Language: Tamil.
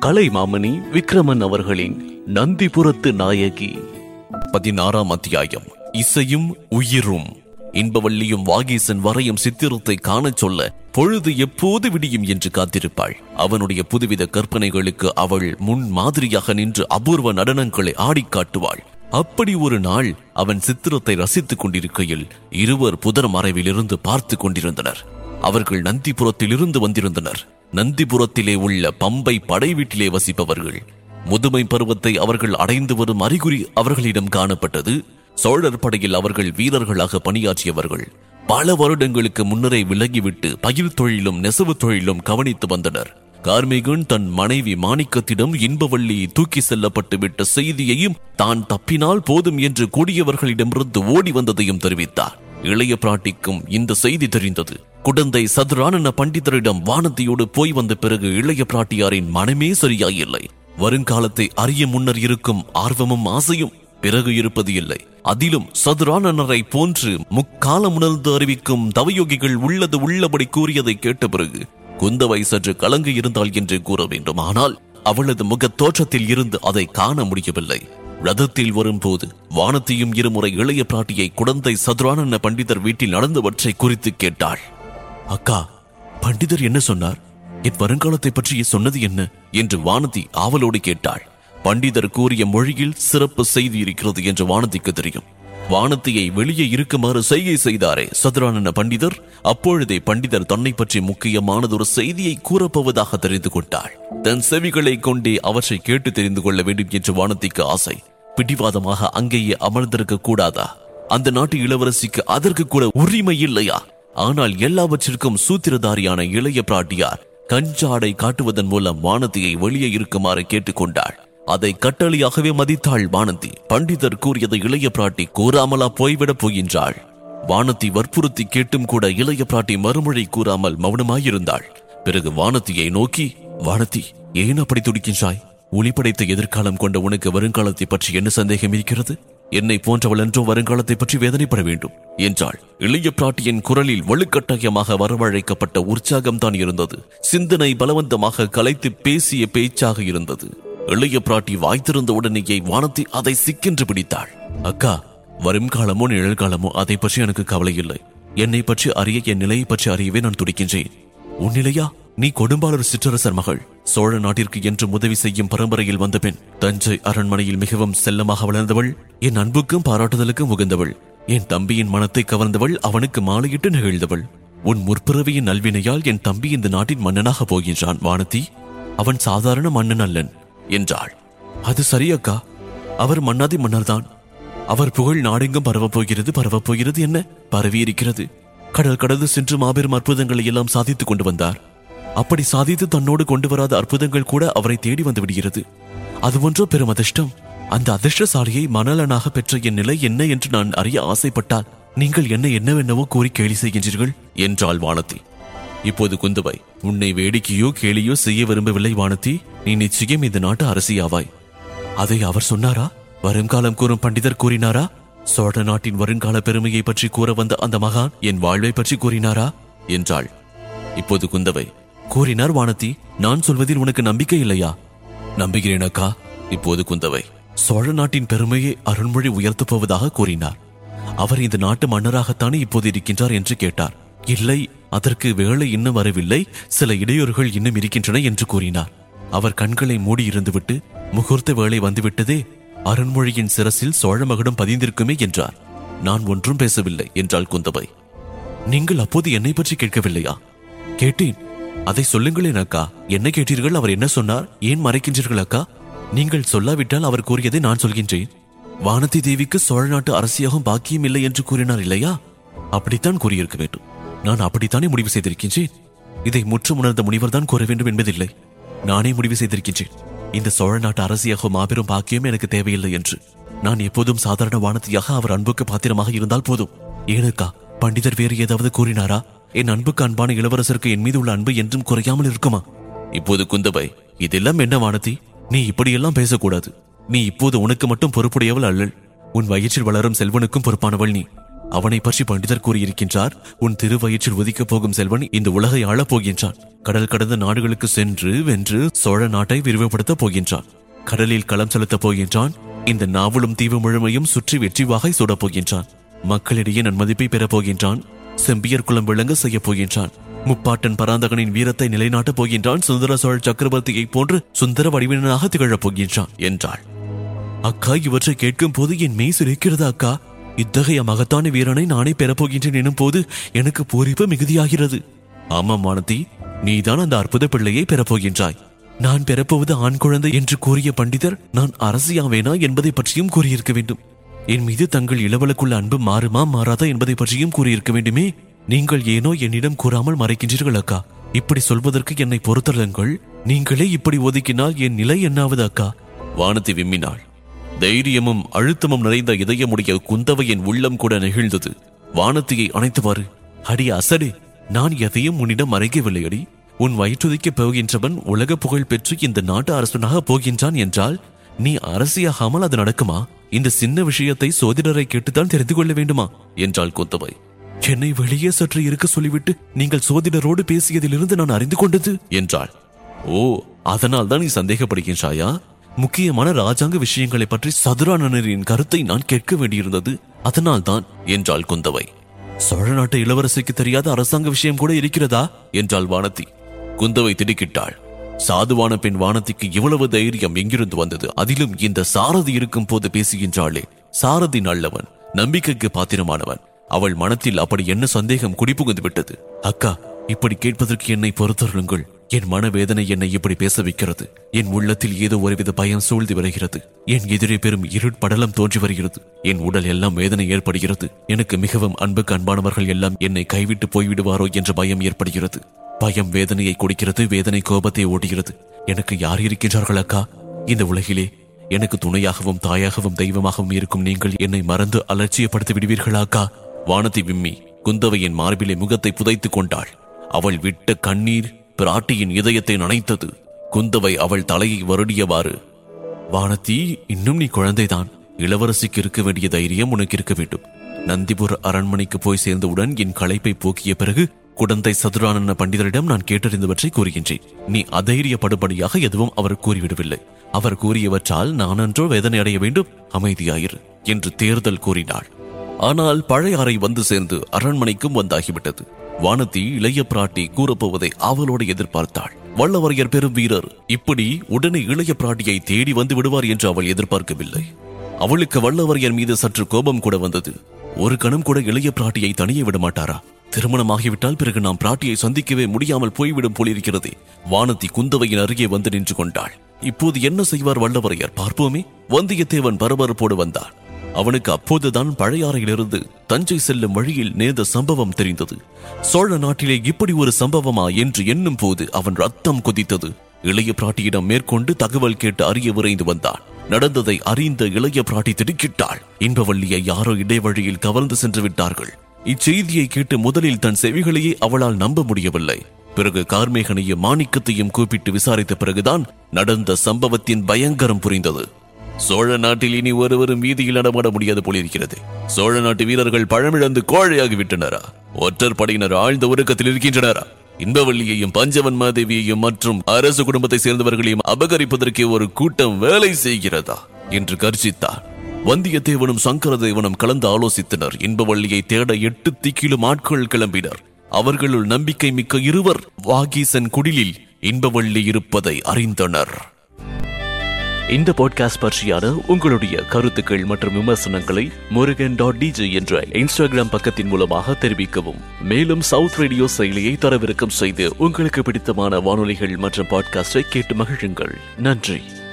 கலைமாமணி விக்ரமன் அவர்களின் நந்திபுரத்து நாயகி பதினாறாம் அத்தியாயம் இசையும் உயிரும் இன்பவள்ளியும் வாகீசன் வரையும் சித்திரத்தை காணச் சொல்ல பொழுது எப்போது விடியும் என்று காத்திருப்பாள் அவனுடைய புதுவித கற்பனைகளுக்கு அவள் முன் மாதிரியாக நின்று அபூர்வ நடனங்களை ஆடிக் காட்டுவாள் அப்படி ஒரு நாள் அவன் சித்திரத்தை ரசித்துக் கொண்டிருக்கையில் இருவர் புதர் மறைவிலிருந்து பார்த்து கொண்டிருந்தனர் அவர்கள் நந்திபுரத்தில் இருந்து வந்திருந்தனர் நந்திபுரத்திலே உள்ள பம்பை படை வீட்டிலே வசிப்பவர்கள் முதுமை பருவத்தை அவர்கள் அடைந்து வரும் அறிகுறி அவர்களிடம் காணப்பட்டது சோழர் படையில் அவர்கள் வீரர்களாக பணியாற்றியவர்கள் பல வருடங்களுக்கு முன்னரே விலகிவிட்டு பயிர் தொழிலும் நெசவு தொழிலும் கவனித்து வந்தனர் கார்மிகன் தன் மனைவி மாணிக்கத்திடம் இன்பவள்ளி தூக்கி செல்லப்பட்டு விட்ட செய்தியையும் தான் தப்பினால் போதும் என்று கூடியவர்களிடமிருந்து ஓடி வந்ததையும் தெரிவித்தார் இளைய பிராட்டிக்கும் இந்த செய்தி தெரிந்தது குடந்தை சதுரானன பண்டிதரிடம் வானதியோடு போய் வந்த பிறகு இளைய பிராட்டியாரின் மனமே சரியாயில்லை வருங்காலத்தை அறிய முன்னர் இருக்கும் ஆர்வமும் ஆசையும் பிறகு இருப்பது இல்லை அதிலும் சதுரானனரை போன்று முக்காலம் உணர்ந்து அறிவிக்கும் தவயோகிகள் உள்ளது உள்ளபடி கூறியதை கேட்ட பிறகு குந்தவை சற்று கலங்கி இருந்தாள் என்று கூற வேண்டும் ஆனால் அவளது முகத் தோற்றத்தில் இருந்து அதை காண முடியவில்லை ரதத்தில் வரும்போது வானத்தையும் இருமுறை இளைய பிராட்டியை குடந்தை சதுரானன பண்டிதர் வீட்டில் நடந்தவற்றை குறித்து கேட்டாள் அக்கா பண்டிதர் என்ன சொன்னார் என் வருங்காலத்தை பற்றி சொன்னது என்ன என்று வானதி ஆவலோடு கேட்டாள் பண்டிதர் கூறிய மொழியில் சிறப்பு செய்தி இருக்கிறது என்று வானதிக்கு தெரியும் வானதியை வெளியே இருக்குமாறு செய்கை செய்தாரே சதுரானன பண்டிதர் அப்பொழுதே பண்டிதர் தன்னை பற்றி முக்கியமானதொரு செய்தியை கூறப்போவதாக தெரிந்து கொண்டாள் தன் செவிகளை கொண்டே அவற்றை கேட்டு தெரிந்து கொள்ள வேண்டும் என்று வானதிக்கு ஆசை பிடிவாதமாக அங்கேயே அமர்ந்திருக்க கூடாதா அந்த நாட்டு இளவரசிக்கு அதற்கு கூட உரிமை இல்லையா ஆனால் எல்லாவற்றிற்கும் சூத்திரதாரியான இளைய பிராட்டியார் கஞ்சாடை காட்டுவதன் மூலம் வானதியை வெளியே இருக்குமாறு கேட்டுக்கொண்டாள் அதை கட்டளையாகவே மதித்தாள் வானதி பண்டிதர் கூறியதை இளைய பிராட்டி கூறாமலா போய்விடப் போகின்றாள் வானதி வற்புறுத்தி கேட்டும் கூட இளைய பிராட்டி மறுமொழி கூறாமல் மௌனமாயிருந்தாள் பிறகு வானதியை நோக்கி வானதி ஏன் அப்படி துடிக்கின்றாய் ஒளிப்படைத்த எதிர்காலம் கொண்ட உனக்கு வருங்காலத்தை பற்றி என்ன சந்தேகம் இருக்கிறது என்னை போன்றவள் என்றோ வருங்காலத்தை பற்றி வேதனைப்பட வேண்டும் என்றாள் இளைய பிராட்டியின் குரலில் வலுக்கட்டாயமாக வரவழைக்கப்பட்ட உற்சாகம் தான் இருந்தது சிந்தனை பலவந்தமாக கலைத்து பேசிய பேச்சாக இருந்தது இளைய பிராட்டி வாய்த்திருந்த உடனேயே வானத்தை அதை சிக்கென்று பிடித்தாள் அக்கா வரும் காலமோ நிழல்காலமோ அதை பற்றி எனக்கு கவலை இல்லை என்னை பற்றி அறிய என் நிலையை பற்றி அறியவே நான் துடிக்கின்றேன் உன் நிலையா நீ கொடும்பாளூர் சிற்றரசர் மகள் சோழ நாட்டிற்கு என்று உதவி செய்யும் பரம்பரையில் வந்த பெண் தஞ்சை அரண்மனையில் மிகவும் செல்லமாக வளர்ந்தவள் என் அன்புக்கும் பாராட்டுதலுக்கும் உகந்தவள் என் தம்பியின் மனத்தை கவர்ந்தவள் அவனுக்கு மாலையிட்டு நிகழ்ந்தவள் உன் முற்பிறவியின் நல்வினையால் என் தம்பி இந்த நாட்டின் மன்னனாக போகின்றான் வானதி அவன் சாதாரண மன்னன் அல்லன் என்றாள் அது சரியக்கா அவர் மன்னாதி மன்னர்தான் அவர் புகழ் நாடெங்கும் பரவப் போகிறது பரவப் போகிறது என்ன பரவி இருக்கிறது கடல் கடந்து சென்று மாபெரும் அற்புதங்களை எல்லாம் சாதித்துக் கொண்டு வந்தார் அப்படி சாதித்து தன்னோடு கொண்டு வராத அற்புதங்கள் கூட அவரை தேடி வந்து விடுகிறது அது ஒன்றோ பெரும் அதிர்ஷ்டம் அந்த அதிர்ஷ்டசாலியை மணலனாக பெற்ற என் நிலை என்ன என்று நான் அறிய ஆசைப்பட்டால் நீங்கள் என்ன என்னவென்னவோ கூறி கேலி செய்கின்றீர்கள் என்றாள் வானதி இப்போது குந்தவை உன்னை வேடிக்கையோ கேலியோ செய்ய விரும்பவில்லை வானதி நீ நிச்சயம் இந்த நாட்டு அரசியாவாய் அதை அவர் சொன்னாரா வருங்காலம் கூறும் பண்டிதர் கூறினாரா சோழ நாட்டின் வருங்கால பெருமையை பற்றி கூற வந்த அந்த மகான் என் வாழ்வை பற்றி கூறினாரா என்றாள் இப்போது குந்தவை கூறினார் வானதி நான் சொல்வதில் உனக்கு நம்பிக்கை இல்லையா நம்புகிறேன் அக்கா இப்போது குந்தவை சோழ நாட்டின் பெருமையை அருண்மொழி உயர்த்தப் போவதாக கூறினார் அவர் இந்த நாட்டு மன்னராகத்தானே இப்போது இருக்கின்றார் என்று கேட்டார் இல்லை அதற்கு வேலை இன்னும் வரவில்லை சில இடையூறுகள் இன்னும் இருக்கின்றன என்று கூறினார் அவர் கண்களை மூடி இருந்துவிட்டு முகூர்த்த வேலை வந்துவிட்டதே அருண்மொழியின் சிரசில் சோழ மகுடம் பதிந்திருக்குமே என்றார் நான் ஒன்றும் பேசவில்லை என்றாள் குந்தவை நீங்கள் அப்போது என்னை பற்றி கேட்கவில்லையா கேட்டேன் அதை சொல்லுங்களேன் அக்கா என்ன கேட்டீர்கள் அவர் என்ன சொன்னார் ஏன் மறைக்கின்றீர்கள் அக்கா நீங்கள் சொல்லாவிட்டால் அவர் கூறியதை நான் சொல்கின்றேன் வானதி தேவிக்கு சோழ நாட்டு அரசியாகும் பாக்கியம் இல்லை என்று கூறினார் இல்லையா அப்படித்தான் கூறியிருக்க வேண்டும் நான் அப்படித்தானே முடிவு செய்திருக்கின்றேன் இதை முற்றும் உணர்ந்த முனிவர் தான் கூற வேண்டும் என்பதில்லை நானே முடிவு செய்திருக்கின்றேன் இந்த சோழ நாட்டு அரசியாகும் மாபெரும் பாக்கியம் எனக்கு தேவையில்லை என்று நான் எப்போதும் சாதாரண வானதியாக அவர் அன்புக்கு பாத்திரமாக இருந்தால் போதும் ஏனக்கா பண்டிதர் வேறு ஏதாவது கூறினாரா என் அன்புக்கு அன்பான இளவரசருக்கு என் மீது உள்ள அன்பு என்றும் குறையாமல் இருக்குமா இப்போது குந்தவை இதெல்லாம் என்ன வானதி நீ இப்படியெல்லாம் பேசக்கூடாது நீ இப்போது உனக்கு மட்டும் பொறுப்புடையவள் அல்லள் உன் வயிற்றில் வளரும் செல்வனுக்கும் பொறுப்பானவள் நீ அவனை பற்றி பண்டிதர் கூறியிருக்கின்றார் உன் திருவயிற்றில் உதிக்கப் போகும் செல்வன் இந்த உலகை ஆளப் போகின்றான் கடல் கடந்த நாடுகளுக்கு சென்று வென்று சோழ நாட்டை விரிவுபடுத்தப் போகின்றான் கடலில் களம் செலுத்தப் போகின்றான் இந்த நாவலும் தீவு முழுமையும் சுற்றி வெற்றி வாகை சூடப் போகின்றான் மக்களிடையே நன்மதிப்பை பெறப் போகின்றான் செம்பியர் குலம் விளங்க செய்யப் போகின்றான் முப்பாட்டன் பராந்தகனின் வீரத்தை நிலைநாட்டப் போகின்றான் சுந்தர சோழ சக்கரவர்த்தியைப் போன்று சுந்தர வடிவினனாக திகழப் போகின்றான் என்றாள் அக்கா இவற்றை கேட்கும் போது என் மெய் சிரிக்கிறது அக்கா இத்தகைய மகத்தான வீரனை நானே பெறப்போகின்றேன் எனும் போது எனக்கு பூரிப்பு மிகுதியாகிறது ஆமாம் வானதி நீதான் அந்த அற்புத பிள்ளையை பெறப்போகின்றாய் நான் பெறப்போவது ஆண் குழந்தை என்று கூறிய பண்டிதர் நான் அரசியாவேனா என்பதை பற்றியும் கூறியிருக்க வேண்டும் என் மீது தங்கள் இளவலுக்குள்ள அன்பு மாறுமா மாறாதா என்பதை பற்றியும் கூறியிருக்க வேண்டுமே நீங்கள் ஏனோ என்னிடம் கூறாமல் மறைக்கின்றீர்கள் அக்கா இப்படி சொல்வதற்கு என்னை பொறுத்தருங்கள் நீங்களே இப்படி ஒதுக்கினால் என் நிலை என்னாவது அக்கா வானதி விம்மினாள் தைரியமும் அழுத்தமும் நிறைந்த இதயமுடைய குந்தவையின் உள்ளம் கூட நெகிழ்ந்தது வானத்தியை அணைத்தவாறு அடி அசடே நான் எதையும் உன்னிடம் மறைக்கவில்லை அடி உன் வயிற்றுதிக்கப் போகின்றவன் உலக புகழ் பெற்று இந்த நாட்டு அரசனாக போகின்றான் என்றால் நீ அரசியாகாமல் அது நடக்குமா இந்த சின்ன விஷயத்தை சோதிடரை கேட்டுத்தான் தெரிந்து கொள்ள வேண்டுமா என்றாள் குந்தவை என்னை வெளியே சற்று இருக்க சொல்லிவிட்டு நீங்கள் சோதிடரோடு பேசியதிலிருந்து நான் அறிந்து கொண்டது என்றாள் ஓ அதனால் தான் நீ சந்தேகப்படுகின்றாயா முக்கியமான ராஜாங்க விஷயங்களை பற்றி சதுரானனரின் கருத்தை நான் கேட்க வேண்டியிருந்தது அதனால் தான் என்றாள் குந்தவை சோழ நாட்டு இளவரசிக்கு தெரியாத அரசாங்க விஷயம் கூட இருக்கிறதா என்றாள் வானதி குந்தவை திடுக்கிட்டாள் சாதுவான பெண் வானதிக்கு இவ்வளவு தைரியம் எங்கிருந்து வந்தது அதிலும் இந்த சாரதி இருக்கும் போது பேசுகின்றாளே சாரதி நல்லவன் நம்பிக்கைக்கு பாத்திரமானவன் அவள் மனத்தில் அப்படி என்ன சந்தேகம் குடிபுகுந்து விட்டது அக்கா இப்படி கேட்பதற்கு என்னை பொறுத்தருளுங்கள் என் மனவேதனை என்னை இப்படி பேச வைக்கிறது என் உள்ளத்தில் ஏதோ ஒருவித பயம் சூழ்ந்து வருகிறது என் எதிரே பெரும் இருட்படலம் தோன்றி வருகிறது என் உடல் எல்லாம் வேதனை ஏற்படுகிறது எனக்கு மிகவும் அன்புக்கு அன்பானவர்கள் எல்லாம் என்னை கைவிட்டு போய்விடுவாரோ என்ற பயம் ஏற்படுகிறது பயம் வேதனையை கொடுக்கிறது வேதனை கோபத்தை ஓட்டுகிறது எனக்கு யார் இருக்கின்றார்கள் அக்கா இந்த உலகிலே எனக்கு துணையாகவும் தாயாகவும் தெய்வமாகவும் இருக்கும் நீங்கள் என்னை மறந்து அலட்சியப்படுத்தி விடுவீர்களா அக்கா வானதி விம்மி குந்தவையின் மார்பிலே முகத்தை புதைத்துக் கொண்டாள் அவள் விட்ட கண்ணீர் பிராட்டியின் இதயத்தை நனைத்தது குந்தவை அவள் தலையை வருடியவாறு வானதி இன்னும் நீ குழந்தைதான் இளவரசிக்கு இருக்க வேண்டிய தைரியம் உனக்கு இருக்க வேண்டும் நந்திபுர அரண்மனைக்கு போய் சேர்ந்தவுடன் என் களைப்பை போக்கிய பிறகு குடந்தை சதுரானந்த பண்டிதரிடம் நான் கேட்டறிந்தவற்றை கூறுகின்றேன் நீ அதைரியப்படும்படியாக எதுவும் அவர் கூறிவிடவில்லை அவர் கூறியவற்றால் நான் அன்றோ வேதனை அடைய வேண்டும் அமைதியாயிரு என்று தேர்தல் கூறினாள் ஆனால் பழையாறை வந்து சேர்ந்து அரண்மனைக்கும் வந்தாகிவிட்டது வானதி இளைய பிராட்டி கூறப்போவதை அவளோடு எதிர்பார்த்தாள் வல்லவரையர் பெரும் வீரர் இப்படி உடனே இளைய பிராட்டியை தேடி வந்து விடுவார் என்று அவள் எதிர்பார்க்கவில்லை அவளுக்கு வல்லவரையர் மீது சற்று கோபம் கூட வந்தது ஒரு கணம் கூட இளைய பிராட்டியை தனியே விட மாட்டாரா திருமணமாகிவிட்டால் பிறகு நாம் பிராட்டியை சந்திக்கவே முடியாமல் போய்விடும் போலிருக்கிறதே வானதி குந்தவையின் அருகே வந்து நின்று கொண்டாள் இப்போது என்ன செய்வார் வல்லவரையர் பார்ப்போமே வந்தியத்தேவன் பரபரப்போடு வந்தான் அவனுக்கு அப்போதுதான் பழையாறையிலிருந்து தஞ்சை செல்லும் வழியில் நேர்ந்த சம்பவம் தெரிந்தது சோழ நாட்டிலே இப்படி ஒரு சம்பவமா என்று எண்ணும் போது அவன் ரத்தம் கொதித்தது இளைய பிராட்டியிடம் மேற்கொண்டு தகவல் கேட்டு அறிய விரைந்து வந்தான் நடந்ததை அறிந்த இளைய பிராட்டி திடுக்கிட்டாள் இன்பவள்ளியை யாரோ இடைவழியில் கவர்ந்து சென்று விட்டார்கள் இச்செய்தியை கேட்டு முதலில் தன் செவிகளையே அவளால் நம்ப முடியவில்லை பிறகு கார்மேகனையும் மாணிக்கத்தையும் கூப்பிட்டு விசாரித்த பிறகுதான் நடந்த சம்பவத்தின் பயங்கரம் புரிந்தது சோழ நாட்டில் இனி ஒருவரும் வீதியில் நடமாட முடியாது போலிருக்கிறது சோழ நாட்டு வீரர்கள் பழமிழந்து கோழையாகி விட்டனரா ஒற்றர் படையினர் ஆழ்ந்த உருக்கத்தில் இருக்கின்றனரா இன்பவள்ளியையும் பஞ்சவன் மாதேவியையும் மற்றும் அரசு குடும்பத்தை சேர்ந்தவர்களையும் அபகரிப்பதற்கு ஒரு கூட்டம் வேலை செய்கிறதா என்று கர்ஜித்தார் வந்தியத்தேவனும் சங்கரதேவனும் கலந்து ஆலோசித்தனர் இன்பவள்ளியை தேட எட்டு திக்கிலும் ஆட்கள் கிளம்பினர் அவர்களுள் நம்பிக்கை மிக்க இருவர் வாகீசன் குடிலில் இன்பவள்ளி இருப்பதை அறிந்தனர் இந்த பாட்காஸ்ட் பற்றியான உங்களுடைய கருத்துக்கள் மற்றும் விமர்சனங்களை முருகன் டாட் டிஜே என்ற இன்ஸ்டாகிராம் பக்கத்தின் மூலமாக தெரிவிக்கவும் மேலும் சவுத் ரேடியோ செயலியை தரவிறக்கம் செய்து உங்களுக்கு பிடித்தமான வானொலிகள் மற்றும் பாட்காஸ்டை கேட்டு மகிழுங்கள் நன்றி